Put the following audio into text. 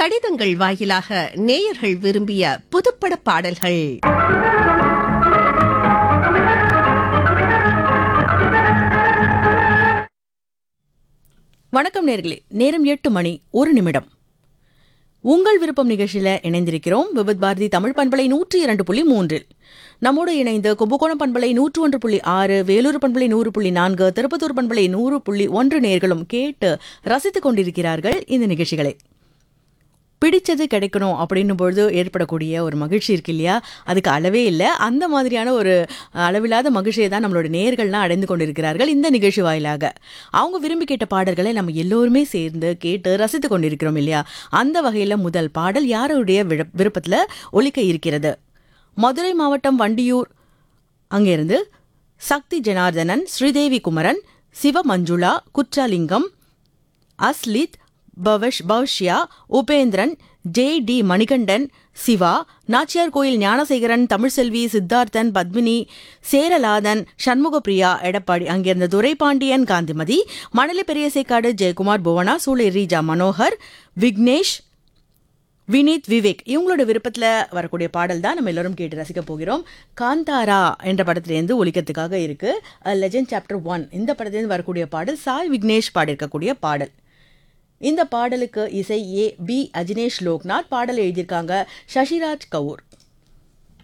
கடிதங்கள் வாயிலாக நேயர்கள் விரும்பிய புதுப்பட பாடல்கள் வணக்கம் நேர்களே நேரம் எட்டு மணி ஒரு நிமிடம் உங்கள் விருப்பம் நிகழ்ச்சியில இணைந்திருக்கிறோம் விபத் பாரதி தமிழ் பண்பலை நூற்றி இரண்டு புள்ளி மூன்றில் நம்மோடு இணைந்து கும்பகோணம் பண்பலை நூற்று ஒன்று புள்ளி ஆறு வேலூர் பண்பலை நூறு புள்ளி நான்கு திருப்பத்தூர் பண்பலை நூறு புள்ளி ஒன்று நேர்களும் கேட்டு ரசித்துக் கொண்டிருக்கிறார்கள் இந்த நிகழ்ச்சிகளை பிடிச்சது கிடைக்கணும் அப்படின்னும் பொழுது ஏற்படக்கூடிய ஒரு மகிழ்ச்சி இருக்கு இல்லையா அதுக்கு அளவே இல்லை அந்த மாதிரியான ஒரு அளவில்லாத மகிழ்ச்சியை தான் நம்மளோட நேர்கள்லாம் அடைந்து கொண்டிருக்கிறார்கள் இந்த நிகழ்ச்சி வாயிலாக அவங்க விரும்பி கேட்ட பாடல்களை நம்ம எல்லோருமே சேர்ந்து கேட்டு ரசித்து கொண்டிருக்கிறோம் இல்லையா அந்த வகையில் முதல் பாடல் யாருடைய விழ- விருப்பத்துல ஒலிக்க இருக்கிறது மதுரை மாவட்டம் வண்டியூர் அங்கிருந்து சக்தி ஜனார்தனன் ஸ்ரீதேவி குமரன் சிவ மஞ்சுளா குற்றாலிங்கம் அஸ்லித் பவஷ் பவ்ஷ்யா உபேந்திரன் ஜே டி மணிகண்டன் சிவா நாச்சியார் கோயில் ஞானசேகரன் தமிழ்செல்வி சித்தார்த்தன் பத்மினி சேரலாதன் சண்முகப்பிரியா எடப்பாடி அங்கிருந்த துரைபாண்டியன் காந்திமதி மணலி பெரியசேக்காடு ஜெயக்குமார் புவனா சூளை ரீஜா மனோகர் விக்னேஷ் வினீத் விவேக் இவங்களோட விருப்பத்தில் வரக்கூடிய பாடல் தான் நம்ம எல்லாரும் கேட்டு ரசிக்க போகிறோம் காந்தாரா என்ற படத்திலேருந்து ஒலிக்கிறதுக்காக இருக்கு லெஜண்ட் சாப்டர் ஒன் இந்த படத்திலேருந்து வரக்கூடிய பாடல் சாய் விக்னேஷ் பாடியிருக்கக்கூடிய பாடல் இந்த பாடலுக்கு இசை ஏ பி அஜினேஷ் லோக்நாத் பாடல் எழுதியிருக்காங்க சசிராஜ் கவுர்